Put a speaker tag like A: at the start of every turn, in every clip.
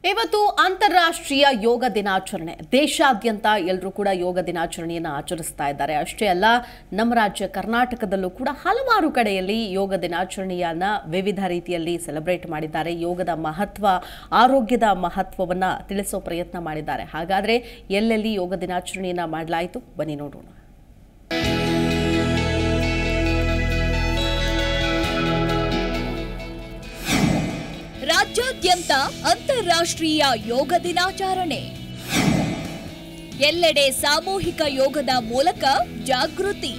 A: ಇವತ್ತು ಅಂತಾರಾಷ್ಟ್ರೀಯ ಯೋಗ ದಿನಾಚರಣೆ ದೇಶಾದ್ಯಂತ ಎಲ್ಲರೂ ಕೂಡ ಯೋಗ ದಿನಾಚರಣೆಯನ್ನು ಆಚರಿಸ್ತಾ ಇದ್ದಾರೆ ಅಷ್ಟೇ ಅಲ್ಲ ನಮ್ಮ ರಾಜ್ಯ ಕರ್ನಾಟಕದಲ್ಲೂ ಕೂಡ ಹಲವಾರು ಕಡೆಯಲ್ಲಿ ಯೋಗ ದಿನಾಚರಣೆಯನ್ನ ವಿವಿಧ ರೀತಿಯಲ್ಲಿ ಸೆಲೆಬ್ರೇಟ್ ಮಾಡಿದ್ದಾರೆ ಯೋಗದ ಮಹತ್ವ ಆರೋಗ್ಯದ ಮಹತ್ವವನ್ನ ತಿಳಿಸೋ ಪ್ರಯತ್ನ ಮಾಡಿದ್ದಾರೆ ಹಾಗಾದ್ರೆ ಎಲ್ಲೆಲ್ಲಿ ಯೋಗ ದಿನಾಚರಣೆಯನ್ನ ಮಾಡಲಾಯಿತು ಬನ್ನಿ ನೋಡೋಣ
B: ರಾಜ್ಯಾದ್ಯಂತ ಅಂತಾರಾಷ್ಟ್ರೀಯ ಯೋಗ ದಿನಾಚರಣೆ ಎಲ್ಲೆಡೆ ಸಾಮೂಹಿಕ ಯೋಗದ ಮೂಲಕ ಜಾಗೃತಿ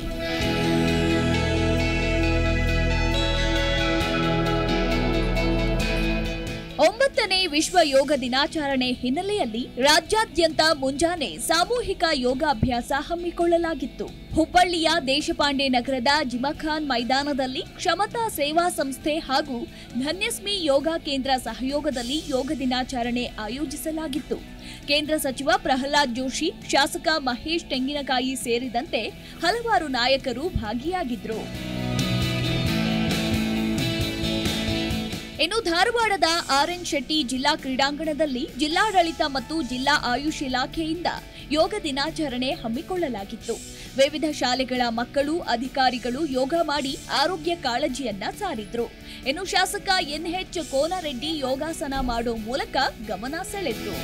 B: ಒಂಬತ್ತನೇ ವಿಶ್ವ ಯೋಗ ದಿನಾಚರಣೆ ಹಿನ್ನೆಲೆಯಲ್ಲಿ ರಾಜ್ಯಾದ್ಯಂತ ಮುಂಜಾನೆ ಸಾಮೂಹಿಕ ಯೋಗಾಭ್ಯಾಸ ಹಮ್ಮಿಕೊಳ್ಳಲಾಗಿತ್ತು ಹುಬ್ಬಳ್ಳಿಯ ದೇಶಪಾಂಡೆ ನಗರದ ಜಿಮಖಾನ್ ಮೈದಾನದಲ್ಲಿ ಕ್ಷಮತಾ ಸೇವಾ ಸಂಸ್ಥೆ ಹಾಗೂ ಧನ್ಯಸ್ಮಿ ಯೋಗ ಕೇಂದ್ರ ಸಹಯೋಗದಲ್ಲಿ ಯೋಗ ದಿನಾಚರಣೆ ಆಯೋಜಿಸಲಾಗಿತ್ತು ಕೇಂದ್ರ ಸಚಿವ ಪ್ರಹ್ಲಾದ್ ಜೋಶಿ ಶಾಸಕ ಮಹೇಶ್ ತೆಂಗಿನಕಾಯಿ ಸೇರಿದಂತೆ ಹಲವಾರು ನಾಯಕರು ಭಾಗಿಯಾಗಿದ್ರು ಇನ್ನು ಧಾರವಾಡದ ಆರ್ ಎನ್ ಶೆಟ್ಟಿ ಜಿಲ್ಲಾ ಕ್ರೀಡಾಂಗಣದಲ್ಲಿ ಜಿಲ್ಲಾಡಳಿತ ಮತ್ತು ಜಿಲ್ಲಾ ಆಯುಷ್ ಇಲಾಖೆಯಿಂದ ಯೋಗ ದಿನಾಚರಣೆ ಹಮ್ಮಿಕೊಳ್ಳಲಾಗಿತ್ತು ವಿವಿಧ ಶಾಲೆಗಳ ಮಕ್ಕಳು ಅಧಿಕಾರಿಗಳು ಯೋಗ ಮಾಡಿ ಆರೋಗ್ಯ ಕಾಳಜಿಯನ್ನ ಸಾರಿದ್ರು ಇನ್ನು ಶಾಸಕ ಎನ್ಎಚ್ ಕೋನರೆಡ್ಡಿ ಯೋಗಾಸನ ಮಾಡೋ ಮೂಲಕ ಗಮನ ಸೆಳೆದ್ರು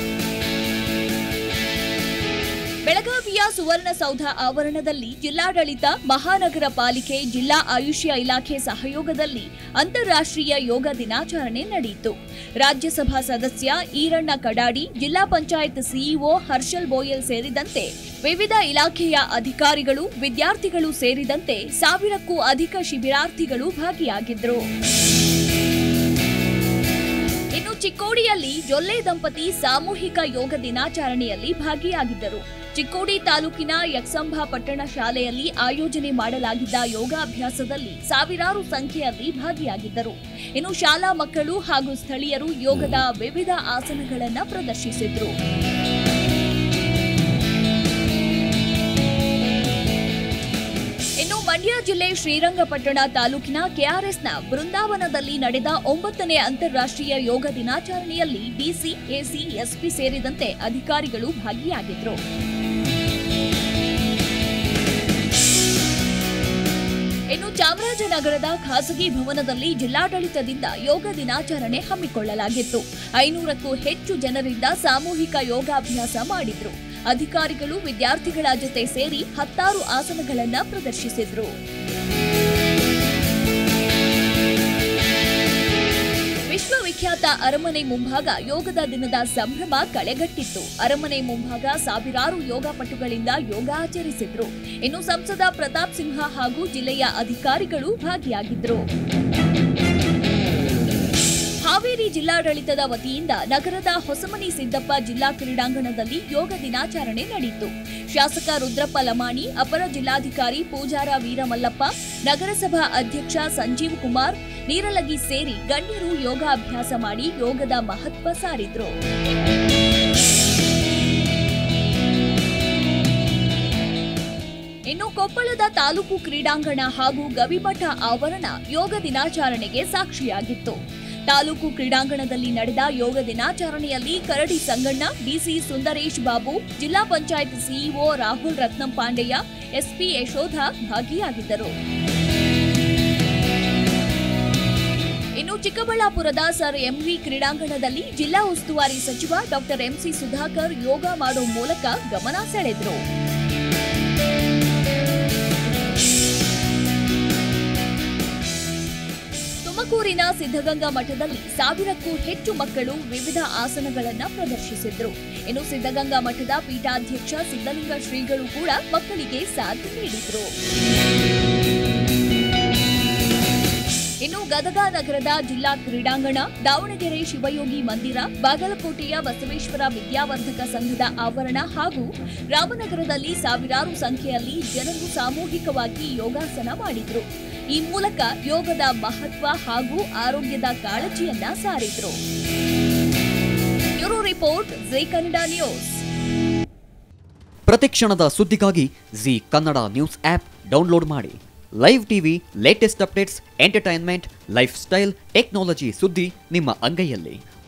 B: ಬೆಳಗಾವಿಯ ಸುವರ್ಣಸೌಧ ಆವರಣದಲ್ಲಿ ಜಿಲ್ಲಾಡಳಿತ ಮಹಾನಗರ ಪಾಲಿಕೆ ಜಿಲ್ಲಾ ಆಯುಷ್ಯ ಇಲಾಖೆ ಸಹಯೋಗದಲ್ಲಿ ಅಂತಾರಾಷ್ಟ್ರೀಯ ಯೋಗ ದಿನಾಚರಣೆ ನಡೆಯಿತು ರಾಜ್ಯಸಭಾ ಸದಸ್ಯ ಈರಣ್ಣ ಕಡಾಡಿ ಜಿಲ್ಲಾ ಪಂಚಾಯತ್ ಸಿಇಒ ಹರ್ಷಲ್ ಬೋಯಲ್ ಸೇರಿದಂತೆ ವಿವಿಧ ಇಲಾಖೆಯ ಅಧಿಕಾರಿಗಳು ವಿದ್ಯಾರ್ಥಿಗಳು ಸೇರಿದಂತೆ ಸಾವಿರಕ್ಕೂ ಅಧಿಕ ಶಿಬಿರಾರ್ಥಿಗಳು ಭಾಗಿಯಾಗಿದ್ದರು ಇನ್ನು ಚಿಕ್ಕೋಡಿಯಲ್ಲಿ ಜೊಲ್ಲೆ ದಂಪತಿ ಸಾಮೂಹಿಕ ಯೋಗ ದಿನಾಚರಣೆಯಲ್ಲಿ ಭಾಗಿಯಾಗಿದ್ದರು ಚಿಕ್ಕೋಡಿ ತಾಲೂಕಿನ ಯಕ್ಷಂಭ ಪಟ್ಟಣ ಶಾಲೆಯಲ್ಲಿ ಆಯೋಜನೆ ಮಾಡಲಾಗಿದ್ದ ಯೋಗಾಭ್ಯಾಸದಲ್ಲಿ ಸಾವಿರಾರು ಸಂಖ್ಯೆಯಲ್ಲಿ ಭಾಗಿಯಾಗಿದ್ದರು ಇನ್ನು ಶಾಲಾ ಮಕ್ಕಳು ಹಾಗೂ ಸ್ಥಳೀಯರು ಯೋಗದ ವಿವಿಧ ಆಸನಗಳನ್ನ ಪ್ರದರ್ಶಿಸಿದ್ರು ಇನ್ನು ಮಂಡ್ಯ ಜಿಲ್ಲೆ ಶ್ರೀರಂಗಪಟ್ಟಣ ತಾಲೂಕಿನ ಕೆಆರ್ಎಸ್ನ ಬೃಂದಾವನದಲ್ಲಿ ನಡೆದ ಒಂಬತ್ತನೇ ಅಂತಾರಾಷ್ಟ್ರೀಯ ಯೋಗ ದಿನಾಚರಣೆಯಲ್ಲಿ ಡಿಸಿ ಎಸಿ ಎಸ್ಪಿ ಸೇರಿದಂತೆ ಅಧಿಕಾರಿಗಳು ಭಾಗಿಯಾಗಿದ್ರು ಇನ್ನು ಚಾಮರಾಜನಗರದ ಖಾಸಗಿ ಭವನದಲ್ಲಿ ಜಿಲ್ಲಾಡಳಿತದಿಂದ ಯೋಗ ದಿನಾಚರಣೆ ಹಮ್ಮಿಕೊಳ್ಳಲಾಗಿತ್ತು ಐನೂರಕ್ಕೂ ಹೆಚ್ಚು ಜನರಿಂದ ಸಾಮೂಹಿಕ ಯೋಗಾಭ್ಯಾಸ ಮಾಡಿದ್ರು ಅಧಿಕಾರಿಗಳು ವಿದ್ಯಾರ್ಥಿಗಳ ಜೊತೆ ಸೇರಿ ಹತ್ತಾರು ಆಸನಗಳನ್ನ ಪ್ರದರ್ಶಿಸಿದ್ರು ವಿಶ್ವವಿಖ್ಯಾತ ಅರಮನೆ ಮುಂಭಾಗ ಯೋಗದ ದಿನದ ಸಂಭ್ರಮ ಕಳೆಗಟ್ಟಿತ್ತು ಅರಮನೆ ಮುಂಭಾಗ ಸಾವಿರಾರು ಯೋಗಪಟುಗಳಿಂದ ಯೋಗ ಆಚರಿಸಿದ್ರು ಇನ್ನು ಸಂಸದ ಪ್ರತಾಪ್ ಸಿಂಹ ಹಾಗೂ ಜಿಲ್ಲೆಯ ಅಧಿಕಾರಿಗಳು ಭಾಗಿಯಾಗಿದ್ರು ಹಾವೇರಿ ಜಿಲ್ಲಾಡಳಿತದ ವತಿಯಿಂದ ನಗರದ ಹೊಸಮನಿ ಸಿದ್ದಪ್ಪ ಜಿಲ್ಲಾ ಕ್ರೀಡಾಂಗಣದಲ್ಲಿ ಯೋಗ ದಿನಾಚರಣೆ ನಡೆಯಿತು ಶಾಸಕ ರುದ್ರಪ್ಪ ಲಮಾಣಿ ಅಪರ ಜಿಲ್ಲಾಧಿಕಾರಿ ಪೂಜಾರ ವೀರಮಲ್ಲಪ್ಪ ನಗರಸಭಾ ಅಧ್ಯಕ್ಷ ಸಂಜೀವ್ ಕುಮಾರ್ ನೀರಲಗಿ ಸೇರಿ ಗಣ್ಯರು ಯೋಗಾಭ್ಯಾಸ ಮಾಡಿ ಯೋಗದ ಮಹತ್ವ ಸಾರಿದ್ರು ಇನ್ನು ಕೊಪ್ಪಳದ ತಾಲೂಕು ಕ್ರೀಡಾಂಗಣ ಹಾಗೂ ಗವಿಮಠ ಆವರಣ ಯೋಗ ದಿನಾಚರಣೆಗೆ ಸಾಕ್ಷಿಯಾಗಿತ್ತು ತಾಲೂಕು ಕ್ರೀಡಾಂಗಣದಲ್ಲಿ ನಡೆದ ಯೋಗ ದಿನಾಚರಣೆಯಲ್ಲಿ ಕರಡಿ ಸಂಗಣ್ಣ ಡಿಸಿ ಸುಂದರೇಶ್ ಬಾಬು ಜಿಲ್ಲಾ ಪಂಚಾಯತ್ ಸಿಇಒ ರಾಹುಲ್ ರತ್ನಂ ಪಾಂಡೆಯ ಎಸ್ಪಿ ಯಶೋಧ ಭಾಗಿಯಾಗಿದ್ದರು ಇನ್ನು ಚಿಕ್ಕಬಳ್ಳಾಪುರದ ಸರ್ ಎಂವಿ ಕ್ರೀಡಾಂಗಣದಲ್ಲಿ ಜಿಲ್ಲಾ ಉಸ್ತುವಾರಿ ಸಚಿವ ಡಾಕ್ಟರ್ ಎಂಸಿ ಸುಧಾಕರ್ ಯೋಗ ಮಾಡೋ ಮೂಲಕ ಗಮನ ಸೆಳೆದ್ರು ತುಮಕೂರಿನ ಸಿದ್ಧಗಂಗಾ ಮಠದಲ್ಲಿ ಸಾವಿರಕ್ಕೂ ಹೆಚ್ಚು ಮಕ್ಕಳು ವಿವಿಧ ಆಸನಗಳನ್ನ ಪ್ರದರ್ಶಿಸಿದ್ರು ಇನ್ನು ಸಿದ್ಧಗಂಗಾ ಮಠದ ಪೀಠಾಧ್ಯಕ್ಷ ಸಿದ್ಧಲಿಂಗ ಶ್ರೀಗಳು ಕೂಡ ಮಕ್ಕಳಿಗೆ ಸಾಥ್ ನೀಡಿದ್ರು ಇನ್ನು ಗದಗ ನಗರದ ಜಿಲ್ಲಾ ಕ್ರೀಡಾಂಗಣ ದಾವಣಗೆರೆ ಶಿವಯೋಗಿ ಮಂದಿರ ಬಾಗಲಕೋಟೆಯ ಬಸವೇಶ್ವರ ವಿದ್ಯಾವರ್ಧಕ ಸಂಘದ ಆವರಣ ಹಾಗೂ ರಾಮನಗರದಲ್ಲಿ ಸಾವಿರಾರು ಸಂಖ್ಯೆಯಲ್ಲಿ ಜನರು ಸಾಮೂಹಿಕವಾಗಿ ಯೋಗಾಸನ ಮಾಡಿದ್ರು ಈ ಮೂಲಕ ಯೋಗದ ಮಹತ್ವ ಹಾಗೂ ಆರೋಗ್ಯದ ಕಾಳಜಿಯನ್ನ ಸಾರಿದ್ರು bureau report Jai Kannada news
C: ಪ್ರತಿಕ್ಷಣದ ಸುದ್ದಿಗಾಗಿ Zee Kannada news app download ಮಾಡಿ live TV latest updates entertainment lifestyle technology ಸುದ್ದಿ ನಿಮ್ಮ ಅಂಗೈಯಲ್ಲಿ